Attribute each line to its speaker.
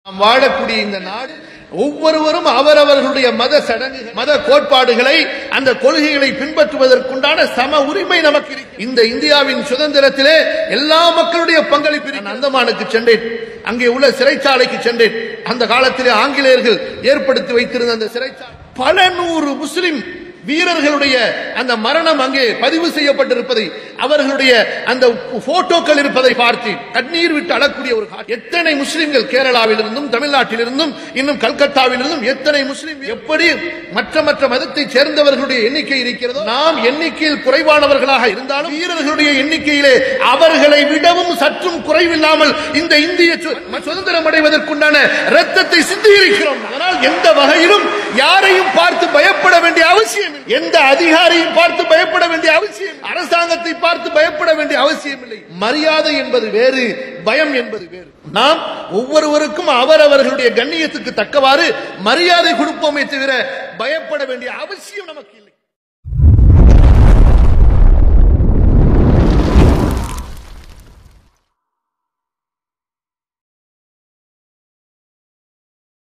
Speaker 1: நாம் வாழக்கூடிய இந்த நாடு ஒவ்வொருவரும் அவரவர்களுடைய மத சடங்குகள் மத கோட்பாடுகளை அந்த கொள்கைகளை பின்பற்றுவதற்குண்டான சம உரிமை நமக்கு இருக்கு. இந்த இந்தியாவின் சுதந்திரத்திலே எல்லா மக்களுடைய பங்களிப்பு இருக்கு. நான் அந்தமானுக்கு சென்றேன் அங்கே உள்ள சிறைச்சாலைக்கு சென்றேன் அந்த காலத்திலே ஆங்கிலேயர்கள் ஏற்படுத்தி வைத்திருந்த அந்த சிறைச்சாலை பல நூறு முஸ்லிம் வீரர்களுடைய அந்த மரணம் அங்கே பதிவு செய்யப்பட்டிருப்பதை அவர்களுடைய அந்த போட்டோக்கள் இருப்பதை பார்த்து கண்ணீர் விட்டு அழக்கூடிய ஒரு காட்சி. எத்தனை முஸ்லிம்கள் கேரளாவிலிருந்தும் தமிழ்நாட்டிலிருந்தும் இன்னும் கல்கத்தாவிலிருந்தும் எத்தனை முஸ்லிம் எப்படி மற்ற மற்ற மதத்தை சேர்ந்தவர்களுடைய எண்ணிக்கை இருக்கிறதோ நாம் எண்ணிக்கையில் குறைவானவர்களாக இருந்தாலும் வீரர்களுடைய எண்ணிக்கையிலே அவர்களை விடவும் சற்றும் குறைவில்லாமல் இந்த இந்திய சு- சுதந்திரம் அடைவதற்குண்டான ரத்தத்தை சிந்தியிருக்கிறோம் அதனால் எந்த வகையிலும் யாரையும் பார்த்து பயப்பட வேண்டிய அவசியம் இல்லை. எந்த அதிகாரியும் பார்த்து பயப்பட வேண்டிய அவசியம் இல்லை. அரசாங்கத்தை பார்த்து பயப்பட வேண்டிய அவசியம் இல்லை மரியாதை என்பது வேறு பயம் என்பது வேறு நாம் ஒவ்வொருவருக்கும் அவரவர்களுடைய கண்ணியத்துக்கு தக்கவாறு மரியாதை கொடுப்போமே தவிர பயப்பட வேண்டிய அவசியம் நமக்கு இல்லை